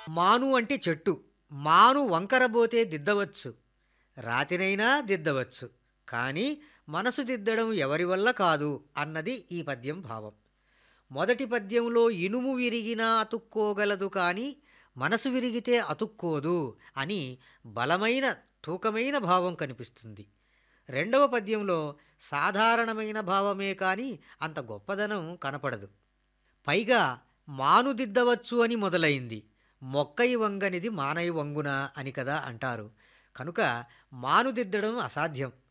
మాను అంటే చెట్టు మాను వంకరబోతే దిద్దవచ్చు రాతినైనా దిద్దవచ్చు కానీ మనసు దిద్దడం ఎవరి వల్ల కాదు అన్నది ఈ పద్యం భావం మొదటి పద్యంలో ఇనుము విరిగినా అతుక్కోగలదు కానీ మనసు విరిగితే అతుక్కోదు అని బలమైన తూకమైన భావం కనిపిస్తుంది రెండవ పద్యంలో సాధారణమైన భావమే కానీ అంత గొప్పదనం కనపడదు పైగా మానుదిద్దవచ్చు అని మొదలైంది మొక్కై వంగనిది మానై వంగున అని కదా అంటారు కనుక మానుదిద్దడం అసాధ్యం